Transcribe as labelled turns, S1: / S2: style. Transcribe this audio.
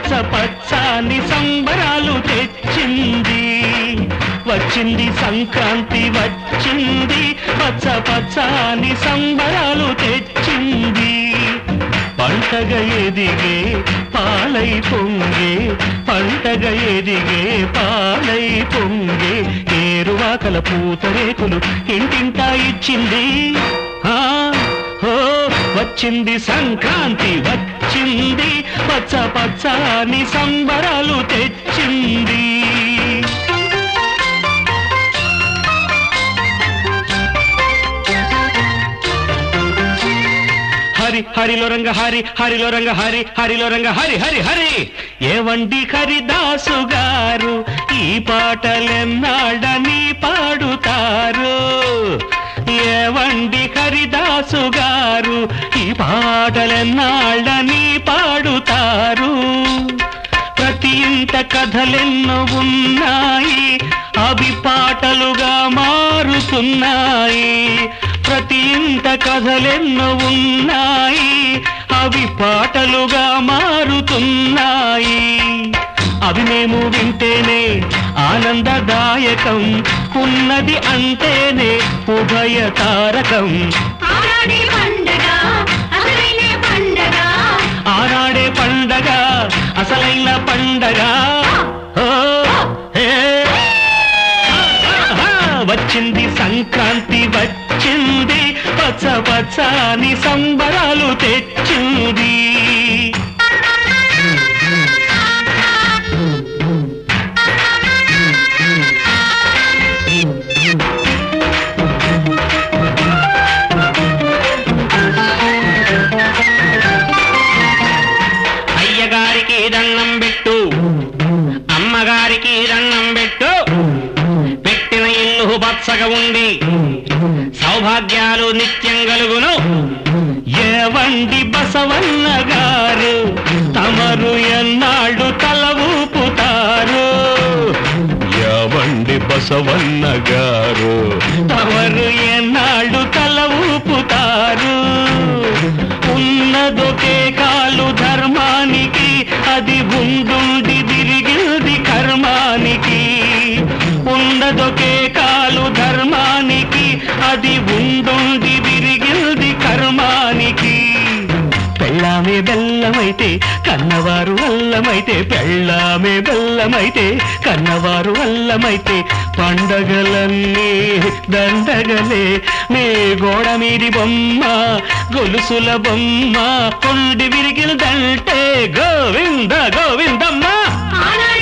S1: పచ్చ పచ్చాని సంబరాలు తెచ్చింది వచ్చింది సంక్రాంతి వచ్చింది పచ్చ పచ్చాని సంబరాలు తెచ్చింది పంటగ ఎదిగే పాలై పొంగే పంటగ ఎదిగే పాలై పొంగే ఏరువాకల పూతరేకులు ఇంటింటా ఇచ్చింది ఆ హో వచ్చింది సంక్రాంతి వచ్చింది పచ్చ పచ్చని సంబరాలు తెచ్చింది హరి హరిలో రంగ హరి హరిలో రంగ హరి హరిలో రంగ హరి హరి హరి ఏవండి హరిదాసు గారు ఈ పాటలెన్నాడని పాడుతారు ఏవండి హరిదాసు గారు ఈ పాటలెన్నాడని పాడుతారు ప్రతి ఇంట కథలెన్నో ఉన్నాయి అవి పాటలుగా మారుతున్నాయి ప్రతి ఇంట కథలెన్నో ఉన్నాయి అవి పాటలుగా మారుతున్నాయి అవి మేము వింటేనే ఆనందదాయకం ఉన్నది అంటేనే ఉభయ తారకం
S2: ఆనాడే పండగ అసలైన పండగ
S1: ఆనాడే పండగ అసలైన పండగ ఓ, హే. ఆహా, వచ్చింది సంక్రాంతి వచ్చింది పచ్చ పచ్చని సంబరాలు తెచ్చింది అయ్యగారికి దండం పెట్టు అమ్మగారికి దండం పెట్టు పెట్టిన ఇల్లు పచ్చగా ఉంది సౌభాగ్యాలు నిత్యం కలుగును ఏవండి బసవన్న గారు తమరు ఎన్నాళ్ళు తల ఊపుతారు ఏవండి బసవన్న గారు తమరు ఎన్నాళ్ళు తల ఊపుతారు ఉన్నదొకే కాలు ధర్మానికి అది ఉండుండి తిరిగింది కర్మానికి ఉన్నదొకే కాలు ధర్మానికి అది ఉండుండి తిరిగింది కర్మానికి పెళ్ళామే బెల్లమైతే కన్నవారు అల్లమైతే పెళ్ళామే బెల్లమైతే కన్నవారు అల్లమైతే పండగలన్నీ దండగలే నీ గోడ మీది బొమ్మ గొలుసుల బొమ్మ కొండి విరిగిల్దంటే గోవింద గోవిందమ్మ
S2: ఆనాడే